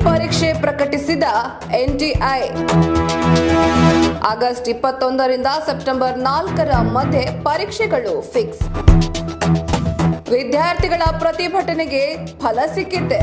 ಪರೀಕ್ಷೆ ಪ್ರಕಟಿಸಿದ ಎನ್ಟಿಐ ಆಗಸ್ಟ್ ಇಪ್ಪತ್ತೊಂದರಿಂದ ಸೆಪ್ಟೆಂಬರ್ ನಾಲ್ಕರ ಮಧ್ಯೆ ಪರೀಕ್ಷೆಗಳು ಫಿಕ್ಸ್ ವಿದ್ಯಾರ್ಥಿಗಳ ಪ್ರತಿಭಟನೆಗೆ ಫಲ ಸಿಕ್ಕಿದೆ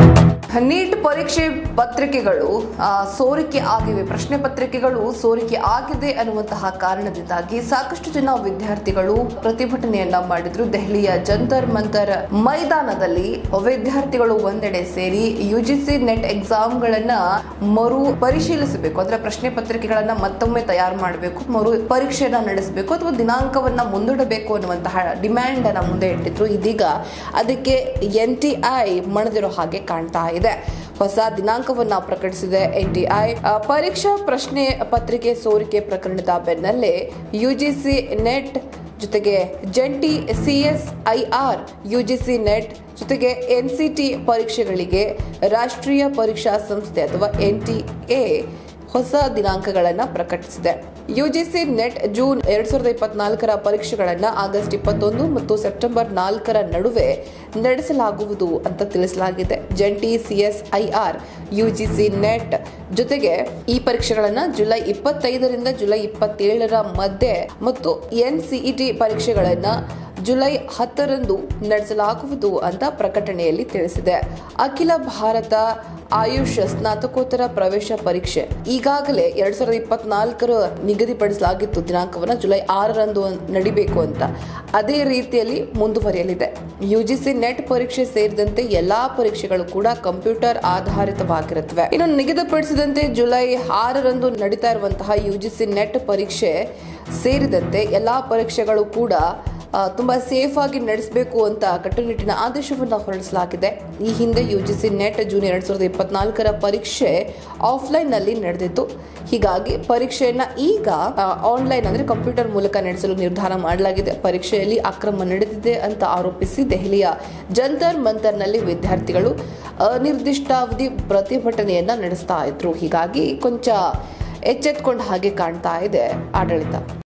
ನೀಟ್ ಪರೀಕ್ಷೆ ಪತ್ರಿಕೆಗಳು ಆ, ಸೋರಿಕೆ ಆಗಿವೆ ಪ್ರಶ್ನೆ ಪತ್ರಿಕೆಗಳು ಸೋರಿಕೆ ಆಗಿದೆ ಅನ್ನುವಂತಹ ಕಾರಣದಿಂದಾಗಿ ಸಾಕಷ್ಟು ಜನ ವಿದ್ಯಾರ್ಥಿಗಳು ಪ್ರತಿಭಟನೆಯನ್ನ ಮಾಡಿದ್ರು ದೆಹಲಿಯ ಜಂತರ್ ಮಂತರ್ ಮೈದಾನದಲ್ಲಿ ವಿದ್ಯಾರ್ಥಿಗಳು ಒಂದೆಡೆ ಸೇರಿ ಯುಜಿಸಿ ನೆಟ್ ಎಕ್ಸಾಮ್ಗಳನ್ನ ಮರು ಪರಿಶೀಲಿಸಬೇಕು ಅಂದ್ರೆ ಪ್ರಶ್ನೆ ಪತ್ರಿಕೆಗಳನ್ನ ಮತ್ತೊಮ್ಮೆ ತಯಾರು ಮಾಡಬೇಕು ಮರು ಪರೀಕ್ಷೆಯನ್ನ ನಡೆಸಬೇಕು ಅಥವಾ ದಿನಾಂಕವನ್ನ ಮುಂದೂಡಬೇಕು ಅನ್ನುವಂತಹ ಡಿಮ್ಯಾಂಡ್ ಅನ್ನ ಮುಂದೆ ಇಟ್ಟಿದ್ರು ಇದೀಗ ಅದಕ್ಕೆ ಎನ್ ಟಿ ಐ ಮಣದಿರೋ ಹಾಗೆ ಕಾಣ್ತಾ ಇದೆ ಹೊಸ ದಿನಾಂಕವನ್ನ ಪ್ರಕಟಿಸಿದೆ ಎನ್ಟಿಐ ಪರೀಕ್ಷಾ ಪ್ರಶ್ನೆ ಪತ್ರಿಕೆ ಸೋರಿಕೆ ಪ್ರಕರಣದ ಬೆನ್ನಲ್ಲೇ ಯುಜಿಸಿ ನೆಟ್ ಜೊತೆಗೆ ಜಂಟಿ ಸಿಎಸ್ಐಆರ್ ಯುಜಿಸಿ ನೆಟ್ ಜೊತೆಗೆ ಎನ್ಸಿಟಿ ಪರೀಕ್ಷೆಗಳಿಗೆ ರಾಷ್ಟ್ರೀಯ ಪರೀಕ್ಷಾ ಸಂಸ್ಥೆ ಅಥವಾ ಎನ್ಟಿಎ ಹೊಸ ದಿನಾಂಕಗಳನ್ನು ಪ್ರಕಟಿಸಿದೆ ಯುಜಿಸಿ ನೆಟ್ ಜೂನ್ ಎರಡ್ ಸಾವಿರದ ಇಪ್ಪತ್ನಾಲ್ಕರ ಪರೀಕ್ಷೆಗಳನ್ನು ಆಗಸ್ಟ್ ಇಪ್ಪತ್ತೊಂದು ಮತ್ತು ಸೆಪ್ಟೆಂಬರ್ ನಾಲ್ಕರ ನಡುವೆ ನಡೆಸಲಾಗುವುದು ಅಂತ ತಿಳಿಸಲಾಗಿದೆ ಜಂಟಿ ಸಿಎಸ್ಐಆರ್ ಯುಜಿಸಿ ನೆಟ್ ಜೊತೆಗೆ ಈ ಪರೀಕ್ಷೆಗಳನ್ನು ಜುಲೈ ಇಪ್ಪತ್ತೈದರಿಂದ ಜುಲೈ ಇಪ್ಪತ್ತೇಳರ ಮಧ್ಯೆ ಮತ್ತು ಎನ್ಸಿಇಟಿ ಪರೀಕ್ಷೆಗಳನ್ನು ಜುಲೈ ಹತ್ತರಂದು ನಡೆಸಲಾಗುವುದು ಅಂತ ಪ್ರಕಟಣೆಯಲ್ಲಿ ತಿಳಿಸಿದೆ ಅಖಿಲ ಭಾರತ ಆಯುಷ್ ಸ್ನಾತಕೋತ್ತರ ಪ್ರವೇಶ ಪರೀಕ್ಷೆ ಈಗಾಗಲೇ ಎರಡ್ ಸಾವಿರದ ಇಪ್ಪತ್ನಾಲ್ಕರ ನಿಗದಿಪಡಿಸಲಾಗಿತ್ತು ದಿನಾಂಕವನ್ನು ಜುಲೈ ಆರರಂದು ನಡಿಬೇಕು ಅಂತ ಅದೇ ರೀತಿಯಲ್ಲಿ ಮುಂದುವರಿಯಲಿದೆ ಯುಜಿಸಿ ನೆಟ್ ಪರೀಕ್ಷೆ ಸೇರಿದಂತೆ ಎಲ್ಲಾ ಪರೀಕ್ಷೆಗಳು ಕೂಡ ಕಂಪ್ಯೂಟರ್ ಆಧಾರಿತವಾಗಿರುತ್ತವೆ ಇನ್ನು ನಿಗದಿಪಡಿಸಿದಂತೆ ಜುಲೈ ಆರರಂದು ನಡೀತಾ ಇರುವಂತಹ ಯುಜಿಸಿ ನೆಟ್ ಪರೀಕ್ಷೆ ಸೇರಿದಂತೆ ಎಲ್ಲಾ ಪರೀಕ್ಷೆಗಳು ಕೂಡ ಆ, ತುಂಬಾ ಸೇಫ್ ಆಗಿ ನಡೆಸಬೇಕು ಅಂತ ಕಟ್ಟುನಿಟ್ಟಿನ ಆದೇಶವನ್ನು ಹೊರಡಿಸಲಾಗಿದೆ ಈ ಹಿಂದೆ ಯುಜಿಸಿ ನೆಟ್ ಜೂನ್ ಎರಡ್ ಸಾವಿರದ ಇಪ್ಪತ್ನಾಲ್ಕರ ಪರೀಕ್ಷೆ ಆಫ್ಲೈನ್ ನಲ್ಲಿ ನಡೆದಿತ್ತು ಹೀಗಾಗಿ ಪರೀಕ್ಷೆಯನ್ನ ಈಗ ಆನ್ಲೈನ್ ಅಂದ್ರೆ ಕಂಪ್ಯೂಟರ್ ಮೂಲಕ ನಡೆಸಲು ನಿರ್ಧಾರ ಮಾಡಲಾಗಿದೆ ಪರೀಕ್ಷೆಯಲ್ಲಿ ಅಕ್ರಮ ನಡೆದಿದೆ ಅಂತ ಆರೋಪಿಸಿ ದೆಹಲಿಯ ಜಂತರ್ ಮಂತರ್ನಲ್ಲಿ ವಿದ್ಯಾರ್ಥಿಗಳು ಅನಿರ್ದಿಷ್ಟಾವಧಿ ಪ್ರತಿಭಟನೆಯನ್ನ ನಡೆಸ್ತಾ ಇದ್ರು ಹೀಗಾಗಿ ಕೊಂಚ ಎಚ್ಚೆತ್ಕೊಂಡ ಹಾಗೆ ಕಾಣ್ತಾ ಇದೆ ಆಡಳಿತ